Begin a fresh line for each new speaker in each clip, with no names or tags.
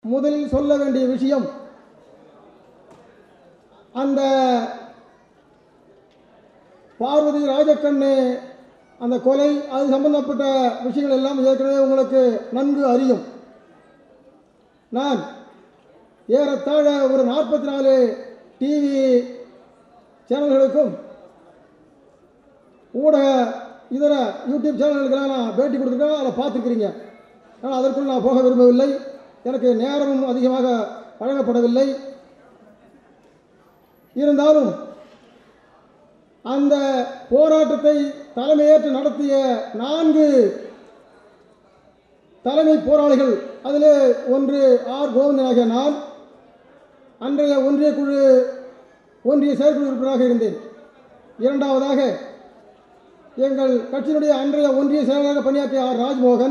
முதலில் சொல்ல வேண்டிய விஷயம் அந்த பார்வதி ராஜக்கண்ணு அந்த கொலை அது சம்பந்தப்பட்ட விஷயங்கள் எல்லாம் ஏற்கனவே உங்களுக்கு நன்கு அறியும் நான் ஏறத்தாழ ஒரு நாற்பத்தி நாலு டிவி சேனல்களுக்கும் ஊடக இதர யூடியூப் சேனல்களுக்கெல்லாம் நான் பேட்டி கொடுத்துருக்கேன் அதை பார்த்துருக்கிறீங்க ஆனால் அதற்குள் நான் போக விரும்பவில்லை எனக்கு நேரமும் அதிகமாக வழங்கப்படவில்லை இருந்தாலும் அந்த போராட்டத்தை தலைமையேற்று நடத்திய நான்கு தலைமை போராளிகள் அதில் ஒன்று ஆர் கோவிந்தன் ஆகிய நான் அன்றைய ஒன்றிய குழு ஒன்றிய செயற்குழு உறுப்பினராக இருந்தேன் இரண்டாவதாக எங்கள் கட்சியினுடைய அன்றைய ஒன்றிய செயலாளராக பணியாற்றிய ஆர் ராஜ்மோகன்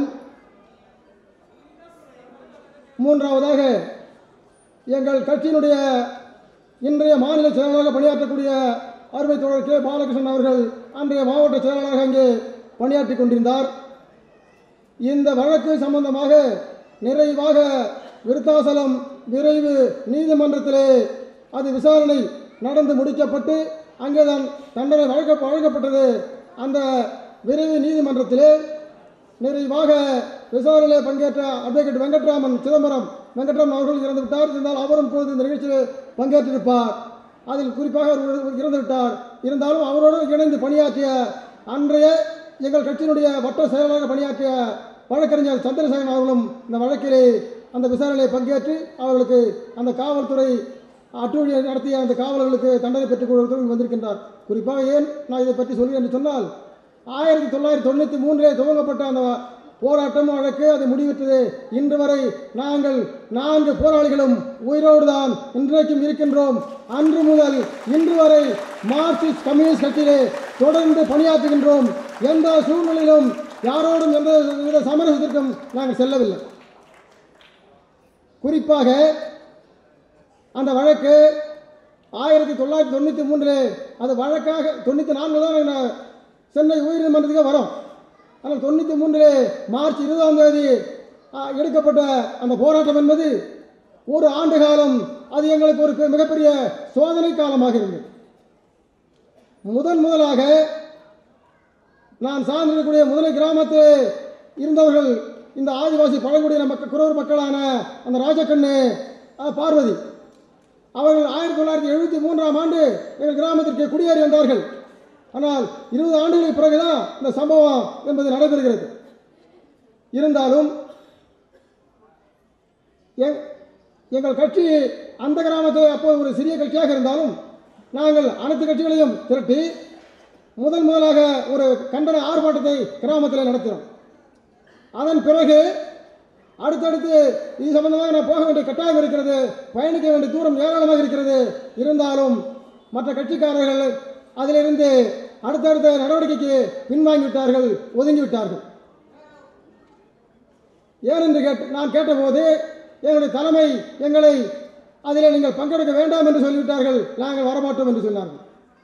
மூன்றாவதாக எங்கள் கட்சியினுடைய இன்றைய மாநில செயலாளராக பணியாற்றக்கூடிய அருமை தோழர் கே பாலகிருஷ்ணன் அவர்கள் அன்றைய மாவட்ட செயலாளராக அங்கே பணியாற்றி கொண்டிருந்தார் இந்த வழக்கு சம்பந்தமாக நிறைவாக விருத்தாசலம் விரைவு நீதிமன்றத்திலே அது விசாரணை நடந்து முடிக்கப்பட்டு அங்கேதான் தண்டனை வழங்க வழங்கப்பட்டது அந்த விரைவு நீதிமன்றத்திலே நிறைவாக விசாரணையில் பங்கேற்ற அட்வொகேட் வெங்கட்ராமன் சிதம்பரம் வெங்கட்ராமன் அவர்கள் இறந்து விட்டார் இருந்தால் அவரும் இப்பொழுது இந்த நிகழ்ச்சியில் பங்கேற்றிருப்பார் அதில் குறிப்பாக அவர் இறந்து விட்டார் இருந்தாலும் அவரோடு இணைந்து பணியாற்றிய அன்றைய எங்கள் கட்சியினுடைய வட்ட செயலாளராக பணியாற்றிய வழக்கறிஞர் சந்திரசேகரன் அவர்களும் இந்த வழக்கிலே அந்த விசாரணையை பங்கேற்று அவர்களுக்கு அந்த காவல்துறை அட்டூழியை நடத்திய அந்த காவலர்களுக்கு தண்டனை பெற்றுக் கொடுத்து வந்திருக்கின்றார் குறிப்பாக ஏன் நான் இதை பற்றி சொல்கிறேன் என்று சொன்னால் ஆயிரத்தி தொள்ளாயிரத்தி தொண்ணூற்றி மூன்றிலே துவங்கப்பட்ட அந்த போராட்டம் வழக்கு அது முடிவிட்டது இன்று வரை நாங்கள் நான்கு போராளிகளும் உயிரோடு தான் இன்றைக்கும் இருக்கின்றோம் அன்று முதல் இன்று வரை மார்க்சிஸ்ட் கம்யூனிஸ்ட் கட்சியிலே தொடர்ந்து பணியாற்றுகின்றோம் எந்த சூழ்நிலையிலும் யாரோடும் எந்த வித சமரசத்திற்கும் நாங்கள் செல்லவில்லை குறிப்பாக அந்த வழக்கு ஆயிரத்தி தொள்ளாயிரத்தி தொண்ணூற்றி மூன்றில் அது வழக்காக தொண்ணூற்றி நான்கு தான் என்ன சென்னை உயர்நீதிமன்றத்துக்கு வரும் ஆனால் தொண்ணூற்றி மூன்றிலே மார்ச் இருபதாம் தேதி ஆ, எடுக்கப்பட்ட அந்த போராட்டம் என்பது ஒரு ஆண்டு காலம் அது எங்களுக்கு ஒரு பெ- மிகப்பெரிய சோதனை காலமாக இருந்தது முதன் முதலாக நான் சார்ந்திருக்கக்கூடிய முதலை கிராமத்தில் இருந்தவர்கள் இந்த ஆதிவாசி பழங்குடியின மக்கள் குறவர் மக்களான அந்த ராஜக்கண்ணு ஆ, பார்வதி அவர்கள் ஆயிரத்தி தொள்ளாயிரத்தி எழுபத்தி மூன்றாம் ஆண்டு எங்கள் கிராமத்திற்கு குடியேறி வந்தார்கள் ஆனால் இருபது ஆண்டுகளுக்கு பிறகுதான் இந்த சம்பவம் என்பது நடைபெறுகிறது இருந்தாலும் எங்- எங்கள் கட்சி அந்த கிராமத்தில் அப்போது ஒரு சிறிய கட்சியாக இருந்தாலும் நாங்கள் அனைத்து கட்சிகளையும் திரட்டி முதல் முதலாக ஒரு கண்டன ஆர்ப்பாட்டத்தை கிராமத்தில் நடத்தினோம் அதன் பிறகு அடுத்தடுத்து இது சம்பந்தமாக நான் போக வேண்டிய கட்டாயம் இருக்கிறது பயணிக்க வேண்டிய தூரம் ஏராளமாக இருக்கிறது இருந்தாலும் மற்ற கட்சிக்காரர்கள் அதிலிருந்து அடுத்தடுத்த நடவடிக்கைக்கு பின்வாங்கி விட்டார்கள் ஒதுங்கி விட்டார்கள் ஏனென்று கேட்டு நான் கேட்டபோது எங்களுடைய தலைமை எங்களை அதில் நீங்கள் பங்கெடுக்க வேண்டாம் என்று சொல்லிவிட்டார்கள் நாங்கள் வரமாட்டோம் என்று சொன்னார்கள்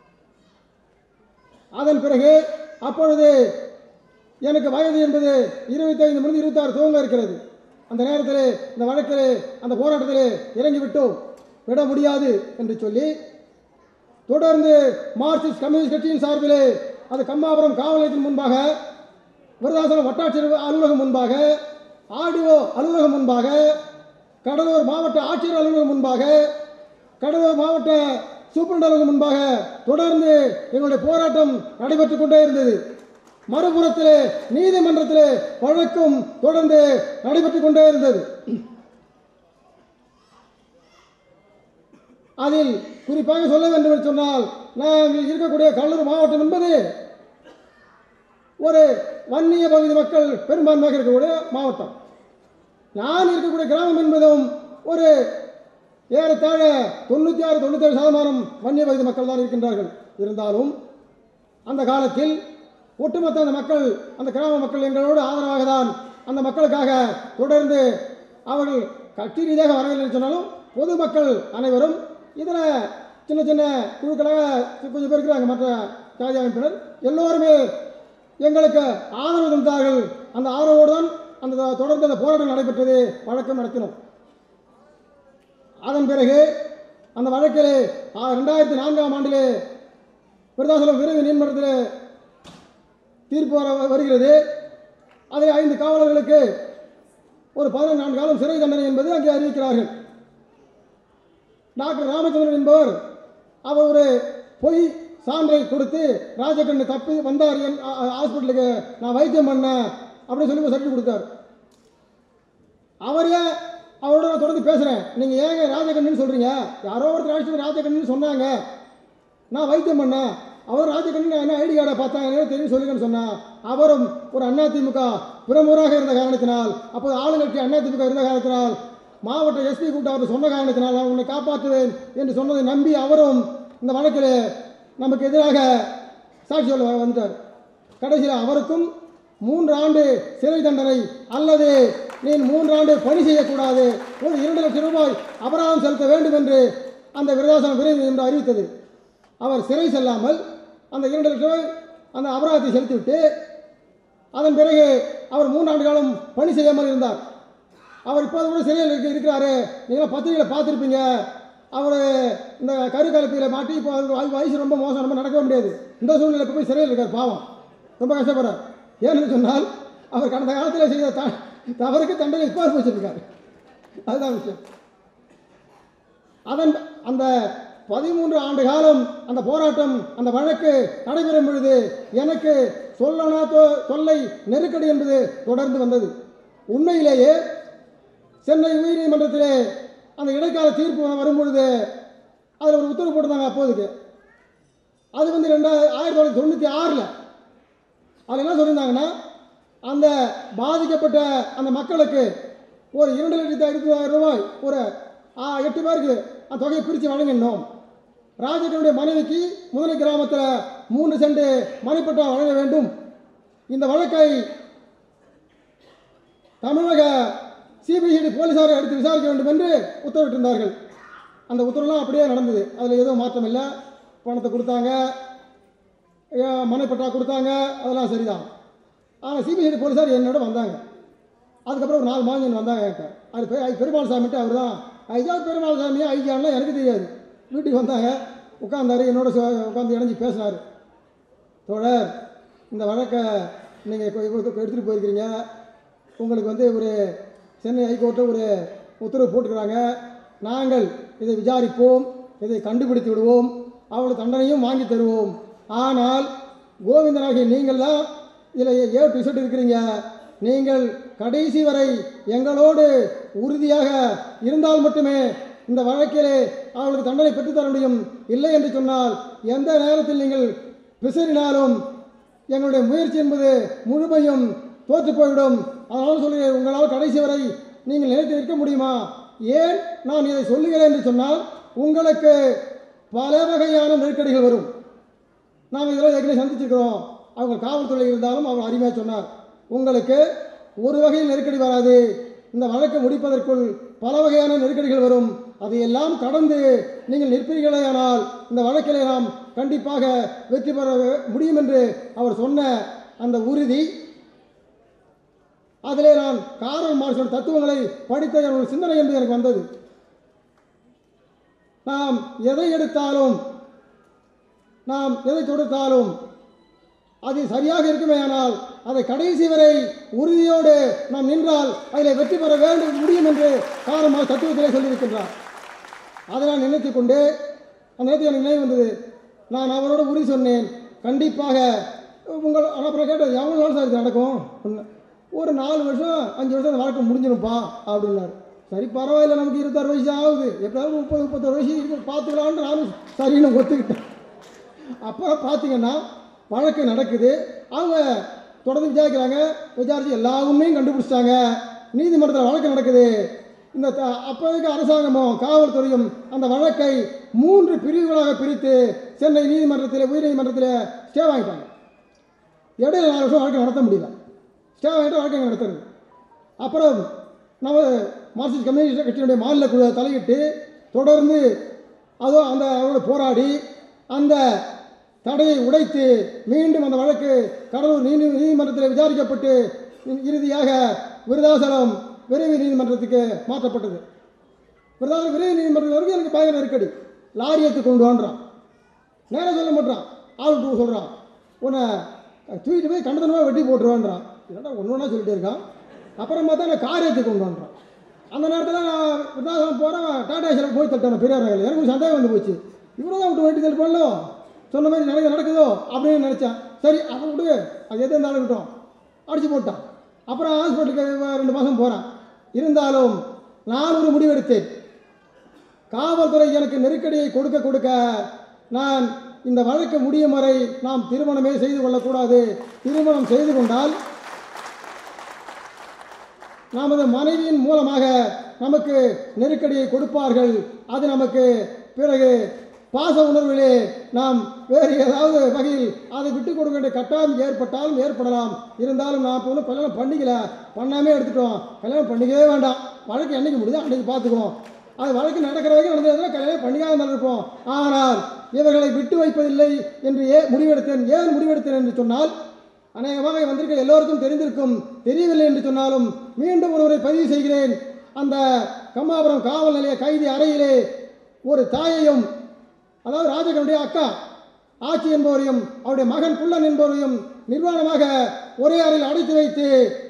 அதன் பிறகு அப்பொழுது எனக்கு வயது என்பது இருபத்தைந்து முடிந்து இருபத்தாறு துவங்க இருக்கிறது அந்த நேரத்தில் இந்த வழக்கில் அந்த போராட்டத்தில் இறங்கி விட்டோம் விட முடியாது என்று சொல்லி தொடர்ந்து மார்க்சிஸ்ட் கம்யூனிஸ்ட் கட்சியின் சார்பிலே அது கம்மாபுரம் காவல் நிலையத்தின் முன்பாக விருதாசலம் வட்டாட்சியர் அலுவலகம் முன்பாக ஆர்டிஓ அலுவலகம் முன்பாக கடலூர் மாவட்ட ஆட்சியர் அலுவலகம் முன்பாக கடலூர் மாவட்ட சூப்பரண்ட் அலுவலகம் முன்பாக தொடர்ந்து எங்களுடைய போராட்டம் நடைபெற்றுக் கொண்டே இருந்தது மறுபுறத்திலே நீதிமன்றத்திலே வழக்கும் தொடர்ந்து நடைபெற்றுக் கொண்டே இருந்தது அதில் குறிப்பாக சொல்ல வேண்டும் என்று சொன்னால் நாங்கள் இருக்கக்கூடிய கடலூர் மாவட்டம் என்பது ஒரு வன்னிய பகுதி மக்கள் பெரும்பான்மையாக இருக்கக்கூடிய மாவட்டம் நான் இருக்கக்கூடிய கிராமம் என்பதும் ஒரு ஏறத்தாழ தொண்ணூற்றி ஆறு தொண்ணூத்தேழு சதமானம் வன்னிய பகுதி மக்கள் தான் இருக்கின்றார்கள் இருந்தாலும் அந்த காலத்தில் ஒட்டுமொத்த அந்த மக்கள் அந்த கிராம மக்கள் எங்களோடு ஆதரவாக தான் அந்த மக்களுக்காக தொடர்ந்து அவர்கள் கட்சி ரீதியாக வரவில்லை என்று சொன்னாலும் பொதுமக்கள் அனைவரும் இதர சின்ன சின்ன குழுக்களாக கொஞ்சம் பேர் இருக்கிறாங்க மற்ற ஜாதி அமைப்பினர் எல்லோருமே எங்களுக்கு ஆதரவு தந்தார்கள் அந்த ஆதரவோடு தான் அந்த தொடர்ந்து அந்த போராட்டம் நடைபெற்றது வழக்கம் நடத்தினோம் அதன் பிறகு அந்த வழக்கிலே ஆ, ரெண்டாயிரத்தி நான்காம் ஆண்டிலே விருதாசலம் விரைவு நீதிமன்றத்தில் தீர்ப்பு வர வருகிறது அதில் ஐந்து காவலர்களுக்கு ஒரு பதினைந்து ஆண்டு காலம் சிறை தண்டனை என்பது அங்கே அறிவிக்கிறார்கள் டாக்டர் ராமச்சந்திரன் என்பவர் அவர் ஒரு பொய் சான்றை கொடுத்து ராஜகண்ணு தப்பி வந்தார் என் ஆ- ஆ- ஹாஸ்பிட்டலுக்கு நான் வைத்தியம் பண்ணேன் அப்படின்னு சொல்லி ஒரு சர்டிஃபிகேட் கொடுத்தார் அவரே அவரோட நான் தொடர்ந்து பேசுகிறேன் நீங்கள் ஏங்க ராஜகண்ணன் சொல்கிறீங்க யாரோ ஒருத்தர் அழைச்சிட்டு ராஜகண்ணன் சொன்னாங்க நான் வைத்தியம் பண்ணேன் அவர் ராஜகண்ணன் என்ன ஐடி கார்டை பார்த்தா என்ன தெரியும் சொல்லுங்கன்னு சொன்னேன் அவரும் ஒரு அதிமுக பிரமுகராக இருந்த காரணத்தினால் அப்போது ஆளுங்கட்சி அதிமுக இருந்த காரணத்தினால் மாவட்ட எஸ்பி கூட்ட அவர் சொன்ன காரணத்தினால் நான் உன்னை காப்பாற்றுவேன் என்று சொன்னதை நம்பி அவரும் இந்த வழக்கில் நமக்கு எதிராக சாட்சி சொல்ல வ- வந்துட்டார் கடைசியில் அவருக்கும் மூன்று ஆண்டு சிறை தண்டனை அல்லது நீ மூன்று ஆண்டு பணி செய்யக்கூடாது ஒரு இரண்டு லட்சம் ரூபாய் அபராதம் செலுத்த வேண்டும் என்று அந்த விருதாசனம் விரைவு என்று அறிவித்தது அவர் சிறை செல்லாமல் அந்த இரண்டு லட்சம் ரூபாய் அந்த அபராதத்தை செலுத்திவிட்டு அதன் பிறகு அவர் மூன்றாண்டு காலம் பணி செய்யாமல் இருந்தார் அவர் இப்போது கூட சிறையில் இருக்க இருக்கிறாரு நீங்களும் பத்திரிகையில் பார்த்துருப்பீங்க அவர் இந்த கருக்கலப்பியில் மாட்டி இப்போ அவருக்கு வய- வயசு ரொம்ப மோசம் ரொம்ப நடக்கவே முடியாது இந்த சூழ்நிலை போய் சிறையில் இருக்கார் பாவம் ரொம்ப கஷ்டப்படுறார் ஏன்னு சொன்னால் அவர் கடந்த காலத்தில் செய்த த தவறுக்கு தண்டனை இப்போ வச்சிருக்காரு அதுதான் விஷயம் அதன் அந்த பதிமூன்று ஆண்டு காலம் அந்த போராட்டம் அந்த வழக்கு நடைபெறும் பொழுது எனக்கு சொல்லனா தொ- தொல்லை நெருக்கடி என்பது தொடர்ந்து வந்தது உண்மையிலேயே சென்னை உயர்நீதிமன்றத்திலே அந்த இடைக்கால தீர்ப்பு வரும் பொழுது அதில் ஒரு உத்தரவு போட்டிருந்தாங்க அப்போதைக்கு அது வந்து ரெண்டா ஆயிரத்தி தொள்ளாயிரத்தி தொண்ணூற்றி ஆறில் அதில் என்ன சொல்லியிருந்தாங்கன்னா அந்த பாதிக்கப்பட்ட அந்த மக்களுக்கு ஒரு இரண்டு லட்சத்தி ஐம்பதாயிரம் ரூபாய் ஒரு ஆ, எட்டு பேருக்கு அந்த தொகையை பிரித்து வழங்கினோம் ராஜகனுடைய மனைவிக்கு முதலை கிராமத்தில் மூன்று சென்ட் மனைப்பட்டா வழங்க வேண்டும் இந்த வழக்கை தமிழக சிபிசிஐடி போலீசாரை எடுத்து விசாரிக்க வேண்டும் என்று உத்தரவிட்டிருந்தார்கள் அந்த உத்தரவுலாம் அப்படியே நடந்தது அதில் எதுவும் மாற்றம் இல்லை பணத்தை கொடுத்தாங்க ஏ, மனைப்பட்டா கொடுத்தாங்க அதெல்லாம் சரிதான் ஆனால் சிபிசிஐடி போலீஸார் என்னோட வந்தாங்க அதுக்கப்புறம் ஒரு நாலு மாதம் வந்தாங்க என்கிட்ட அது பெ- அது பெருமாள் சாமிட்டு அவர் தான் ஐயா பெருமாள் சாமியா ஐயான்லாம் எனக்கு தெரியாது வீட்டுக்கு வந்தாங்க உட்காந்தாரு என்னோட சோ- உட்காந்து இணைஞ்சு பேசினார் தோழர் இந்த வழக்கை நீங்கள் எடுத்துகிட்டு போயிருக்கிறீங்க உங்களுக்கு வந்து ஒரு சென்னை ஹைகோர்ட்டில் ஒரு உத்தரவு போட்டுக்கிறாங்க நாங்கள் இதை விசாரிப்போம் இதை கண்டுபிடித்து விடுவோம் அவளுக்கு தண்டனையும் வாங்கி தருவோம் ஆனால் கோவிந்தனாகிய நீங்கள் தான் இதில் ஏ டு இசட் இருக்கிறீங்க நீங்கள் கடைசி வரை எங்களோடு உறுதியாக இருந்தால் மட்டுமே இந்த வழக்கிலே அவளுக்கு தண்டனை பெற்றுத்தர முடியும் இல்லை என்று சொன்னால் எந்த நேரத்தில் நீங்கள் பிசறினாலும் எங்களுடைய முயற்சி என்பது முழுமையும் தோற்று போய்விடும் அதனால் சொல்கிறேன் உங்களால் கடைசி வரை நீங்கள் நிலைத்து நிற்க முடியுமா ஏன் நான் இதை சொல்லுகிறேன் என்று சொன்னால் உங்களுக்கு பல வகையான நெருக்கடிகள் வரும் நாம் இதெல்லாம் ஏற்கனவே சந்திச்சிருக்கிறோம் அவங்க காவல்துறை இருந்தாலும் அவர் அருமையாக சொன்னார் உங்களுக்கு ஒரு வகையில் நெருக்கடி வராது இந்த வழக்கை முடிப்பதற்குள் பல வகையான நெருக்கடிகள் வரும் அதையெல்லாம் கடந்து நீங்கள் நிற்பீர்களேயானால் இந்த வழக்கிலே நாம் கண்டிப்பாக வெற்றி பெற முடியும் என்று அவர் சொன்ன அந்த உறுதி அதிலே நான் காரல் மார்க்ஸோட தத்துவங்களை படித்த ஒரு சிந்தனை என்று எனக்கு வந்தது நாம் எதை எடுத்தாலும் நாம் எதை தொடுத்தாலும் அது சரியாக இருக்குமேயானால் அதை கடைசி வரை உறுதியோடு நாம் நின்றால் அதில் வெற்றி பெற வேண்டும் முடியும் என்று காரணமாக தத்துவத்திலே சொல்லியிருக்கின்றார் அதை நான் நினைத்துக் கொண்டு அந்த நேரத்தில் எனக்கு நினைவு வந்தது நான் அவரோட உறுதி சொன்னேன் கண்டிப்பாக உங்கள் ஆனால் அப்புறம் கேட்டது எவ்வளோ நாள் சார் இது நடக்கும் அப்படின்னேன். ஒரு நாலு வருஷம் அஞ்சு வருஷம் அந்த வாழ்க்கை முடிஞ்சிடும்ப்பா அப்படின்னாரு சரி பரவாயில்ல நமக்கு இருபத்தாறு வயசு ஆகுது எப்படியாவது முப்பது முப்பத்தாறு வயசு இருக்கு பார்த்துக்கலான்னு நானும் சரின்னு ஒத்துக்கிட்டேன் அப்புறம் பார்த்தீங்கன்னா வழக்கு நடக்குது அவங்க தொடர்ந்து விசாரிக்கிறாங்க விசாரித்து எல்லா உண்மையும் கண்டுபிடிச்சிட்டாங்க நீதிமன்றத்தில் வழக்கு நடக்குது இந்த த- அப்போதைக்கு அரசாங்கமும் காவல்துறையும் அந்த வழக்கை மூன்று பிரிவுகளாக பிரித்து சென்னை நீதிமன்றத்தில் உயர்நீதிமன்றத்தில் ஸ்டே வாங்கிட்டாங்க இடையில நாலு வருஷம் வழக்கு நடத்த முடியல ஸ்டே வாங்கிட்டு வழக்கு நடத்துறது அப்புறம் நம்ம மார்க்சிஸ்ட் கம்யூனிஸ்ட் கட்சியினுடைய மாநில குழு தலையிட்டு தொடர்ந்து அதோ அந்த அவரோட போராடி அந்த தடையை உடைத்து மீண்டும் அந்த வழக்கு கடலூர் நீதி நீதிமன்றத்தில் விசாரிக்கப்பட்டு இறுதியாக விருதாசலம் விரைவு நீதிமன்றத்துக்கு மாற்றப்பட்டது பிரதான விரைவு நீதிமன்றம் வரைக்கும் எனக்கு பயங்கர நெருக்கடி லாரி ஏற்றி கொண்டு வான்றான் நேராக சொல்ல மாட்டான் ஆள் விட்டு சொல்கிறான் உன்னை தூக்கிட்டு போய் கண்டதனமாக வெட்டி போட்டுருவான்றான் என்னடா ஒன்று ஒன்றா சொல்லிட்டே இருக்கான் அப்புறம் பார்த்தா நான் கார் ஏற்றி கொண்டு வந்துறான் அந்த நேரத்தில் நான் விருதாசலம் போகிறேன் டாடா ஏசியில் போய் தட்டான பெரியார் நகரில் எனக்கு கொஞ்சம் சந்தேகம் வந்து போச்சு இவரை தான் விட்டு வெட்டி தடுப்பானோ சொன்ன மாதிரி நடக்க நடக்குதோ அப்படின்னு நினச்சேன் சரி அதை விடு அது எது இருந்தாலும் இருக்கட்டும் அடிச்சு போட்டான் அப்புறம் ஹாஸ்பிட்டலுக்கு ரெண்டு மாதம் போகிறேன் இருந்தாலும் நான் ஒரு முடிவெடுத்தேன் காவல்துறை எனக்கு நெருக்கடியை கொடுக்க கொடுக்க நான் இந்த வழக்கு முடியும் வரை நாம் திருமணமே செய்து கொள்ளக்கூடாது திருமணம் செய்து கொண்டால் நமது மனைவியின் மூலமாக நமக்கு நெருக்கடியை கொடுப்பார்கள் அது நமக்கு பிறகு பாச உணர்விலே நாம் வேறு ஏதாவது வகையில் அதை விட்டு கொடுக்க வேண்டிய கட்டாயம் ஏற்பட்டாலும் ஏற்படலாம் இருந்தாலும் நான் இப்போ ஒன்றும் கல்யாணம் பண்ணிக்கல பண்ணாமே எடுத்துட்டோம் கல்யாணம் பண்ணிக்கவே வேண்டாம் வழக்கு என்னைக்கு முடியுதோ அன்னைக்கு பார்த்துக்குவோம் அது வழக்கு நடக்கிற வரைக்கும் நடந்ததுன்னா கல்யாணம் பண்ணிக்காம தான் இருப்போம் ஆனால் இவர்களை விட்டு வைப்பதில்லை என்று ஏ முடிவெடுத்தேன் ஏன் முடிவெடுத்தேன் என்று சொன்னால் அநேகமாக வந்திருக்க எல்லோருக்கும் தெரிந்திருக்கும் தெரியவில்லை என்று சொன்னாலும் மீண்டும் ஒருவரை பதிவு செய்கிறேன் அந்த கம்மாபுரம் காவல் நிலைய கைதி அறையிலே ஒரு தாயையும் அதாவது ராஜகனுடைய அக்கா ஆட்சி என்பவரையும் அவருடைய மகன் குள்ளன் என்பவரையும் நிர்வாணமாக ஒரே அறையில் அடைத்து வைத்து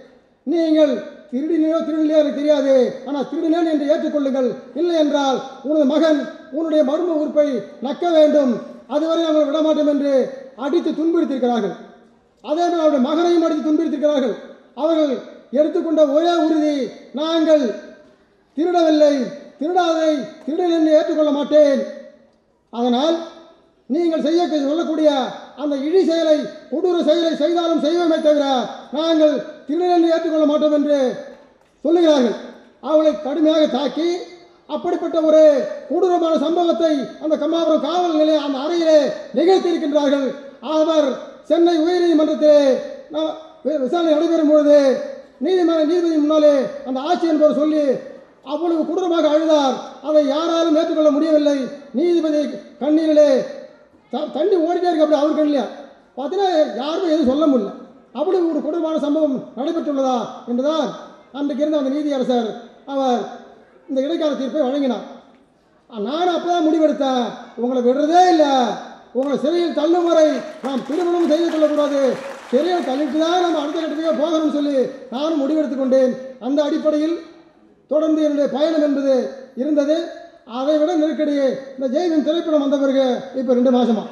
நீங்கள் திருடினோ திருடலையோ எனக்கு தெரியாது ஆனால் திருடினேன் என்று ஏற்றுக்கொள்ளுங்கள் இல்லை என்றால் உனது மகன் உன்னுடைய மர்ம உறுப்பை நக்க வேண்டும் அதுவரை நாங்கள் விடமாட்டோம் என்று அடித்து துன்புறுத்தியிருக்கிறார்கள் அதே போல் அவருடைய மகனையும் அடித்து துன்புறுத்தியிருக்கிறார்கள் அவர்கள் எடுத்துக்கொண்ட ஒரே உறுதி நாங்கள் திருடவில்லை திருடாதை திருடன் என்று ஏற்றுக்கொள்ள மாட்டேன் அதனால் நீங்கள் செய்ய சொல்லக்கூடிய அந்த இழி செயலை கொடூர செயலை செய்தாலும் செய்வோமே தவிர நாங்கள் திருடன் ஏற்றுக்கொள்ள மாட்டோம் என்று சொல்லுகிறார்கள் அவளை கடுமையாக தாக்கி அப்படிப்பட்ட ஒரு கொடூரமான சம்பவத்தை அந்த கம்மாபுரம் காவல் நிலைய அந்த அறையிலே நிகழ்த்தியிருக்கின்றார்கள் அவர் சென்னை உயர்நீதிமன்றத்திலே ந- வி- விசாரணை நடைபெறும் பொழுது நீதிமன்ற நீதிபதி முன்னாலே அந்த ஆட்சி என்பவர் சொல்லி அவ்வளவு கொடூரமாக அழுதார் அதை யாராலும் ஏற்றுக்கொள்ள முடியவில்லை நீதிபதி கண்ணீரிலே த- தண்ணி ஓடிட்டே இருக்கு அப்படி அவர் கண்ணில் பார்த்தீங்கன்னா யாருமே எதுவும் சொல்ல முடியல அப்படி ஒரு கொடூரமான சம்பவம் நடைபெற்றுள்ளதா என்றுதான் அன்றைக்கு இருந்த அந்த நீதியரசர் அவர் இந்த இடைக்கால தீர்ப்பை வழங்கினார் நானும் அப்பதான் முடிவெடுத்தேன் உங்களை விடுறதே இல்லை உங்களை சிறையில் தள்ளும் வரை நாம் திருமணம் செய்து கொள்ளக்கூடாது சிறையில் தள்ளிட்டு தான் நம்ம அடுத்த கட்டத்துக்கு போகணும்னு சொல்லி நானும் முடிவெடுத்துக் கொண்டேன் அந்த அடிப்படையில் தொடர்ந்து என்னுடைய பயணம் என்பது இருந்தது அதை விட நெருக்கடி இந்த ஜெய்வின் திரைப்படம் வந்த பிறகு இப்போ ரெண்டு மாசமா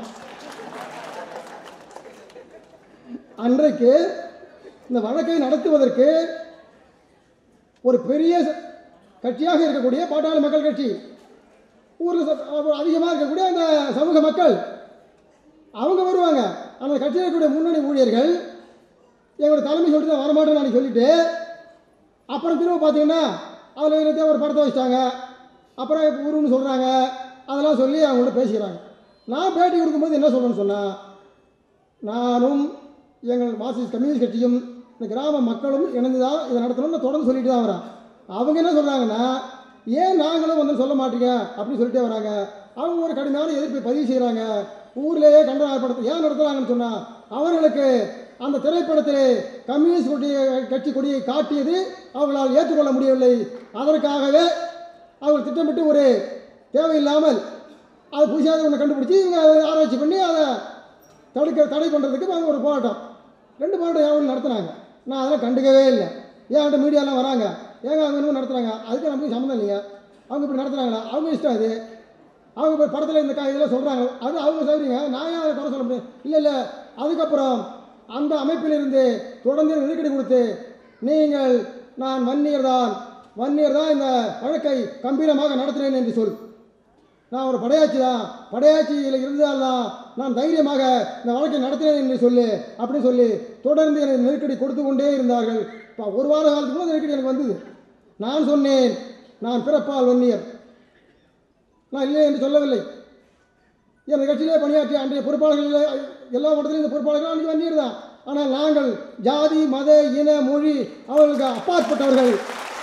அன்றைக்கு இந்த வழக்கை நடத்துவதற்கு ஒரு பெரிய ச- கட்சியாக இருக்கக்கூடிய பாட்டாளி மக்கள் கட்சி ஊரில் அதிகமாக இருக்கக்கூடிய அந்த சமூக மக்கள் அவங்க வருவாங்க அந்த கட்சியில் இருக்கக்கூடிய முன்னணி ஊழியர்கள் எங்களோட தலைமை சொல்லிட்டு நான் வரமாட்டேன்னு நான் சொல்லிட்டு அப்புறம் திரும்ப பார்த்தீங்கன்னா அதில் இருந்தே ஒரு படத்தை வச்சிட்டாங்க அப்புறம் இப்போ உருன்னு சொல்கிறாங்க அதெல்லாம் சொல்லி அவங்கள்ட்ட பேசிக்கிறாங்க நான் பேட்டி கொடுக்கும்போது என்ன சொல்கிறேன்னு சொன்னால் நானும் எங்கள் மார்க்சிஸ்ட் கம்யூனிஸ்ட் கட்சியும் இந்த கிராம மக்களும் இணைந்து தான் இதை நடத்தணும்னு தொடர்ந்து சொல்லிட்டு தான் வரேன் அவங்க என்ன சொல்கிறாங்கன்னா ஏன் நாங்களும் வந்து சொல்ல மாட்டீங்க அப்படின்னு சொல்லிட்டே வராங்க அவங்க ஒரு கடுமையான எதிர்ப்பை பதிவு செய்கிறாங்க ஊர்லேயே கண்டன படத்தை ஏன் நடத்துகிறாங்கன்னு சொன்னால் அவர்களுக்கு அந்த திரைப்படத்திலே கம்யூனிஸ்ட் கொடிய கட்சி கொடியை காட்டியது அவர்களால் ஏற்றுக்கொள்ள முடியவில்லை அதற்காகவே அவர்கள் திட்டமிட்டு ஒரு தேவையில்லாமல் அது புதுசாக ஒன்று கண்டுபிடிச்சி இவங்க அதை ஆராய்ச்சி பண்ணி அதை தடுக்க தடை பண்ணுறதுக்கு அவங்க ஒரு போராட்டம் ரெண்டு போராட்டம் ஏன் நடத்துனாங்க நான் அதெல்லாம் கண்டுக்கவே இல்லை ஏன்கிட்ட மீடியாலாம் வராங்க ஏங்க அவங்க இன்னும் நடத்துகிறாங்க அதுக்கு நமக்கு சம்மந்தம் இல்லைங்க அவங்க இப்படி நடத்துகிறாங்களா அவங்க இஷ்டம் அது அவங்க இப்போ படத்தில் இந்த கா- இதெல்லாம் சொல்கிறாங்க அது அவங்க சொல்றீங்க நான் ஏன் அதை குறை சொல்ல முடியும் இல்லை இல்லை அதுக்கப்புறம் அந்த அமைப்பிலிருந்து தொடர்ந்து நெருக்கடி கொடுத்து நீங்கள் நான் வன்னியர் தான் வன்னியர் தான் இந்த வழக்கை கம்பீரமாக நடத்தினேன் என்று சொல் நான் ஒரு படையாட்சி தான் படையாட்சியில் இருந்தால் தான் நான் தைரியமாக இந்த வழக்கை நடத்தினேன் என்று சொல்லு அப்படின்னு சொல்லி தொடர்ந்து எனக்கு நெருக்கடி கொடுத்து கொண்டே இருந்தார்கள் இப்போ ஒரு வார காலத்துக்கு முன்னாடி நெருக்கடி எனக்கு வந்தது நான் சொன்னேன் நான் பிறப்பால் வன்னியர் நான் இல்லை என்று சொல்லவில்லை என் கட்சியிலே பணியாற்றிய அன்றைய பொறுப்பாளர்கள் எல்லா மட்டத்திலும் இந்த பொறுப்பாளர்கள் அன்றைக்கு வன்னியர் தான் ஆனால் நாங்கள் ஜாதி மத இன மொழி அவர்களுக்கு அப்பாற்பட்டவர்கள்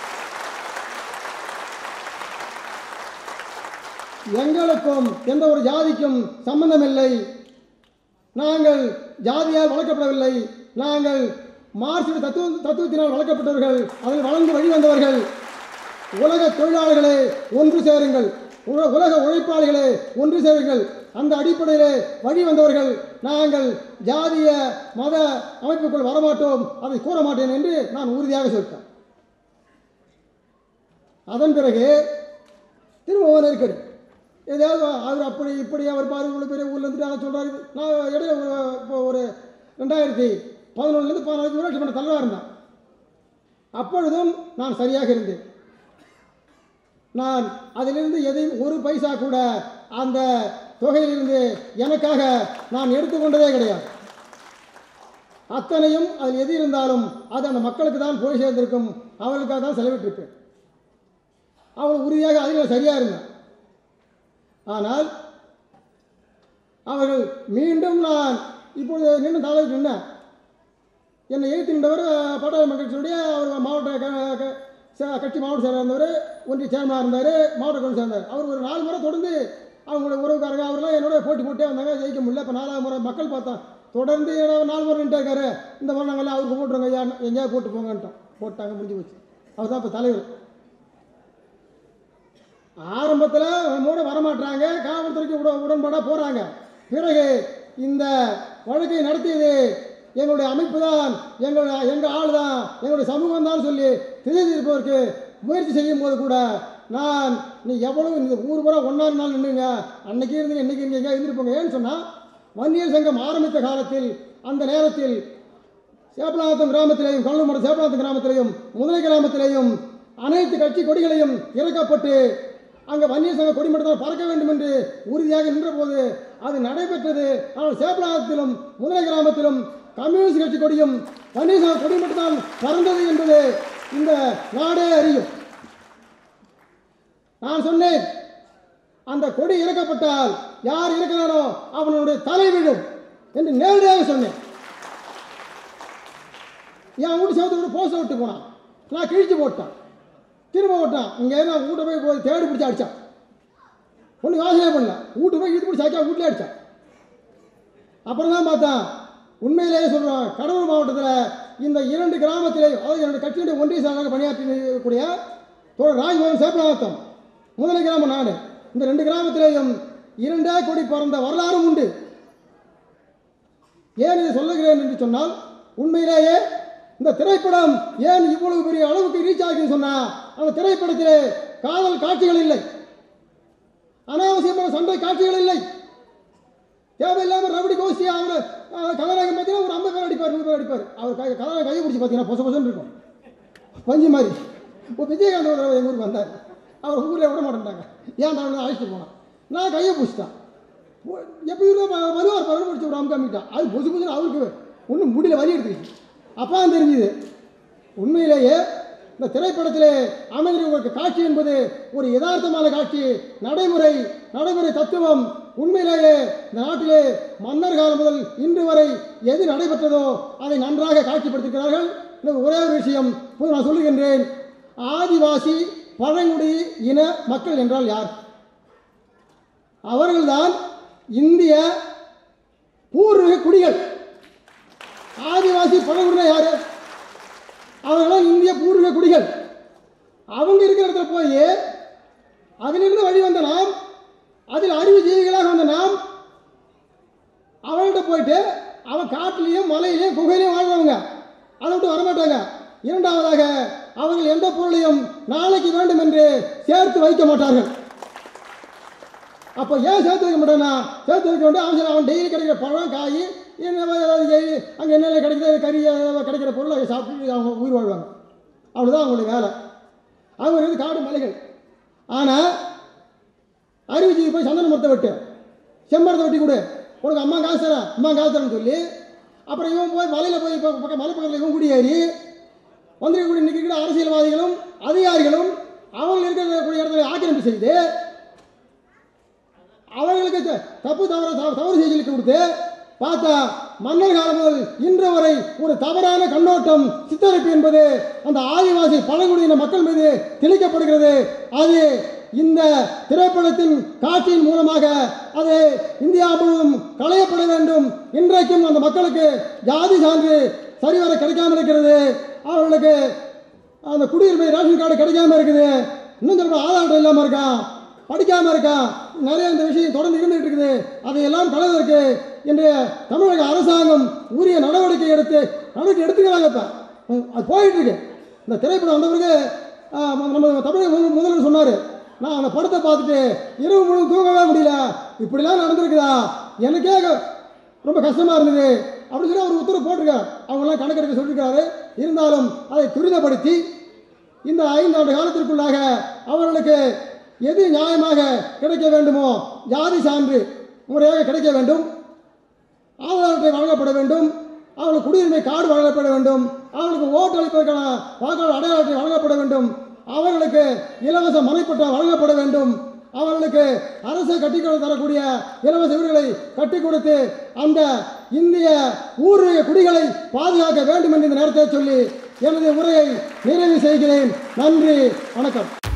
எங்களுக்கும் எந்த ஒரு ஜாதிக்கும் சம்பந்தமில்லை நாங்கள் ஜாதியால் வளர்க்கப்படவில்லை நாங்கள் மார்க்சிய தத்துவ தத்துவத்தினால் வளர்க்கப்பட்டவர்கள் அதில் வளர்ந்து வழி வந்தவர்கள் உலக தொழிலாளர்களே ஒன்று சேருங்கள் உல- உலக உழைப்பாளிகளே ஒன்று சேருங்கள் அந்த அடிப்படையிலே வழி வந்தவர்கள் நாங்கள் ஜாதிய மத அமைப்புக்குள் வரமாட்டோம் அதை கூற மாட்டேன் என்று நான் உறுதியாக சொல்லிட்டேன் அதன் பிறகு திரும்ப நெருக்கடி ஏதாவது அவர் அப்படி இப்படி அவர் பாரு இவ்வளோ பெரிய ஊர்ல இருந்துட்டு அதை சொல்கிறாரு நான் இடையில ஒரு- இப்போ ஒரு ரெண்டாயிரத்தி பதினொன்றுலேருந்து பதினாலு ஊராட்சி மன்ற தலைவராக இருந்தேன் அப்பொழுதும் நான் சரியாக இருந்தேன் நான் அதிலிருந்து எதையும் ஒரு பைசா கூட அந்த தொகையிலிருந்து எனக்காக நான் எடுத்துக்கொண்டதே கிடையாது அத்தனையும் அதில் எது இருந்தாலும் அது அந்த மக்களுக்கு தான் போய் சேர்ந்திருக்கும் அவர்களுக்காக தான் செலவிட்டிருப்பேன் அவள் உறுதியாக அதில் நான் சரியாக இருந்தேன் ஆனால் அவர்கள் மீண்டும் நான் இப்பொழுது நின்று தலைவர் நின்னேன் என்னை எழுத்து நின்றவர் பாட்டாளி மக்களுடைய அவர் மாவட்ட க- க- ச- கட்சி மாவட்ட செயலாளர் இருந்தவர் ஒன்றிய சேர்மனாக இருந்தார் மாவட்ட கவுன்சிலர் இருந்தார் அவர் ஒரு நாலு முறை தொடர்ந்து அவங்களுடைய உறவுக்காரங்க அவரெல்லாம் என்னோட போட்டி போட்டே வந்தாங்க ஜெயிக்க முடியல இப்போ நாலாவது முறை மக்கள் பார்த்தோம் தொடர்ந்து ஏன்னா நாலு முறை நின்று இருக்காரு இந்த முறை நாங்கள் அவருக்கு போட்டுருங்க ஐயா எங்கேயாவது போட்டு போங்கன்ட்டோம் போட்டாங்க முடிஞ்சு போச்சு அவர் தான் இப்போ தலைவர் ஆரம்பத்தில் மூட வரமாட்டாங்க காவல்துறைக்கு உட உடன்பாடாக போகிறாங்க பிறகு இந்த வழக்கை நடத்தியது எங்களுடைய அமைப்பு தான் எங்களுடைய எங்கள் ஆள் தான் எங்களுடைய சமூகம் தான் சொல்லி திசை திருப்பதற்கு முயற்சி செய்யும் போது கூட நான் நீ எவ்வளவு இந்த ஊர் பூரா ஒன்றா நாள் நின்றுங்க அன்னைக்கு இருந்தீங்க இன்னைக்கு இருந்தீங்க இருந்திருப்போங்க ஏன்னு சொன்னால் வன்னியர் சங்கம் ஆரம்பித்த காலத்தில் அந்த நேரத்தில் சேப்பலாத்தம் கிராமத்திலேயும் கல்லூமட சேப்பலாத்தம் கிராமத்திலேயும் முதலை கிராமத்திலேயும் அனைத்து கட்சி கொடிகளையும் இறக்கப்பட்டு அங்கே வன்னியர் சங்க கொடி மட்டும் பறக்க வேண்டும் என்று உறுதியாக நின்றபோது அது நடைபெற்றது ஆனால் சேப்பலாத்தத்திலும் முதலை கிராமத்திலும் கம்யூனிஸ்ட் கட்சி கொடியும் வன்னியர் சங்க கொடி மட்டும்தான் பறந்தது என்பது இந்த நாடே அறியும் நான் சொன்னேன் அந்த கொடி இறக்கப்பட்டால் யார் இருக்கிறானோ அவனுடைய தலை விழும் என்று நேரடியாக சொன்னேன் என் வீட்டு சேர்த்து கூட போஸ்டர் விட்டு போனான் நான் கிழிச்சு போட்டேன் திரும்ப போட்டான் இங்கே நான் வீட்டை போய் போய் தேடி பிடிச்சி அடித்தான் ஒன்றும் யோசனை பண்ணல வீட்டு போய் இழுத்து பிடிச்சி அடிச்சா வீட்டிலே அடித்தான் அப்புறம் தான் பார்த்தான் உண்மையிலேயே சொல்கிறோம் கடலூர் மாவட்டத்தில் இந்த இரண்டு கிராமத்திலே அதாவது என்னுடைய கட்சியுடைய ஒன்றிய செயலாளராக பணியாற்றக்கூடிய தோழர் ராஜ்பவன் சேப்பலாத்தம் முதலை கிராமம் நாடு இந்த ரெண்டு கிராமத்திலேயும் இரண்டே கொடி பறந்த வரலாறும் உண்டு ஏன் இதை சொல்லுகிறேன் என்று சொன்னால் உண்மையிலேயே இந்த திரைப்படம் ஏன் இவ்வளவு பெரிய அளவுக்கு ரீச் ஆகுதுன்னு சொன்னா அந்த திரைப்படத்திலே காதல் காட்சிகள் இல்லை அனாவசியமான சண்டை காட்சிகள் இல்லை தேவையில்லாம ரபடி கோஷ்டி அவர் கதாநாயகன் பார்த்தீங்கன்னா ஒரு ஐம்பது பேர் அடிப்பார் நூறு பேர் அடிப்பார் அவர் கை கதாநாயகன் கையை பிடிச்சி பார்த்தீங்கன்னா பொச பொசன்னு இருக்கும் பஞ்சு மாதிரி இப்போ விஜயகாந்த் ஒரு தடவை எங்கள் ஊருக்கு வந்தார் அவர் ஊரில் விட மாட்டேன்ட்டாங்க ஏன் தான் அழைச்சிட்டு போனான் நான் கையை பிடிச்சிட்டேன் எப்படி வருவார் பரவாயில்ல முடிச்சு ஒரு அமுக்காமிட்டான் அது பொசு பொசுன்னு அவருக்கு ஒன்றும் முடியல வலி எடுத்துக்கிச்சு அப்போ தான் தெரிஞ்சுது உண்மையிலேயே இந்த திரைப்படத்திலே அமைந்திருக்க காட்சி என்பது ஒரு யதார்த்தமான காட்சி நடைமுறை நடைமுறை தத்துவம் உண்மையிலேயே இந்த நாட்டிலே மன்னர் காலம் முதல் இன்று வரை எது நடைபெற்றதோ அதை நன்றாக காட்சிப்படுத்தியிருக்கிறார்கள் இன்னும் ஒரே ஒரு விஷயம் இப்போது நான் சொல்லுகின்றேன் ஆதிவாசி பழங்குடி இன மக்கள் என்றால் யார் அவர்கள்தான் இந்திய பூர்வீக குடிகள் ஆதிவாசி பழங்குடினா யாரு அவங்களாம் இந்திய பூர்வீக குடிகள் அவங்க இருக்கிற இடத்துல போய் அதிலிருந்து வழி வந்த நாம் அதில் அறிவு ஜீவிகளாக வந்த நாம் அவன்கிட்ட போயிட்டு அவன் காட்டிலையும் மலையிலையும் குகையிலையும் வாழ்றவங்க அதை விட்டு வரமாட்டாங்க இரண்டாவதாக அவர்கள் எந்த பொருளையும் நாளைக்கு வேண்டும் என்று சேர்த்து வைக்க மாட்டார்கள் அப்போ ஏன் சேர்த்து வைக்க மாட்டானா சேர்த்து வைக்க வேண்டிய அவசியம் அவன் டெய்லி கிடைக்கிற பழம் காய் என்ன ஏதாவது அங்கே என்னென்ன கிடைக்கிற கறி ஏதாவது கிடைக்கிற பொருளை அதை சாப்பிட்டு அவங்க உயிர் வாழ்வாங்க அவ்வளோதான் அவங்களுடைய வேலை அவங்க வந்து காடு மலைகள் ஆனால் அறிவுஜீவி போய் சந்தன மரத்தை வெட்டு செம்மரத்தை வெட்டி கொடு உனக்கு அம்மா காசு தரேன் அம்மா காசு தரேன்னு சொல்லி அப்புறம் இவன் போய் மலையில் போய் இப்போ பக்கம் மலை பக்கத்தில் இவன் குடியேறி வந்திருக்கக்கூடிய இன்னைக்கு இருக்கிற அரசியல்வாதிகளும் அதிகாரிகளும் அவங்க இருக்கக்கூடிய இடத்துல ஆக்கிரமிப்பு செய்து அவர்களுக்கு த- தப்பு தவறு தவ- தவறு செய்திகளுக்கு கொடுத்து பார்த்தா மன்னர் காலம் முதல் இன்று வரை ஒரு தவறான கண்ணோட்டம் சித்தரிப்பு என்பது அந்த ஆதிவாசி பழங்குடியின மக்கள் மீது திணிக்கப்படுகிறது அது இந்த திரைப்படத்தின் காட்சியின் மூலமாக அது இந்தியா முழுவதும் களையப்பட வேண்டும் இன்றைக்கும் அந்த மக்களுக்கு ஜாதி சான்று சரிவர கிடைக்காமல் இருக்கிறது அவர்களுக்கு அந்த குடியுரிமை ரேஷன் கார்டு கிடைக்காம இருக்குது இன்னும் சொல்ல ஆதார் அட்டை இல்லாமல் இருக்கான் படிக்காமல் இருக்கான் நிறைய இந்த விஷயம் தொடர்ந்து இருந்துகிட்டு இருக்குது அதையெல்லாம் கலவதற்கு இன்றைய தமிழக அரசாங்கம் உரிய நடவடிக்கை எடுத்து நடவடிக்கை எடுத்துக்கிறாங்க இப்போ அது போயிட்டு இருக்கு இந்த திரைப்படம் வந்த பிறகு ஆ, நம்ம தமிழக முதல் முதல்வர் சொன்னார் நான் அந்த படத்தை பார்த்துட்டு இரவு முழு தூங்கவே முடியல இப்படிலாம் நடந்திருக்குதா எனக்கே க- ரொம்ப கஷ்டமாக இருந்தது அப்படின்னு சொல்லி அவர் உத்தரவு போட்டிருக்கார் அவங்கெல்லாம் கணக்கெடுக்க சொல்லியிருக்காரு இருந்தாலும் அதை துரிதப்படுத்தி இந்த ஐந்தாண்டு காலத்திற்குள்ளாக அவர்களுக்கு எது நியாயமாக கிடைக்க வேண்டுமோ ஜாதி சான்று முறையாக கிடைக்க வேண்டும் ஆதார் அட்டை வழங்கப்பட வேண்டும் அவர்களுக்கு குடியுரிமை கார்டு வழங்கப்பட வேண்டும் அவர்களுக்கு ஓட்டு அளிப்பதற்கான வாக்காளர் அடையாள அட்டை வழங்கப்பட வேண்டும் அவர்களுக்கு இலவச மனைப்பட்டா வழங்கப்பட வேண்டும் அவர்களுக்கு அரசு கட்டி தரக்கூடிய இலவச வீடுகளை கட்டி கொடுத்து அந்த இந்திய ஊரிய குடிகளை பாதுகாக்க வேண்டும் என்று இந்த நேரத்தை சொல்லி எனது உரையை நிறைவு செய்கிறேன் நன்றி வணக்கம்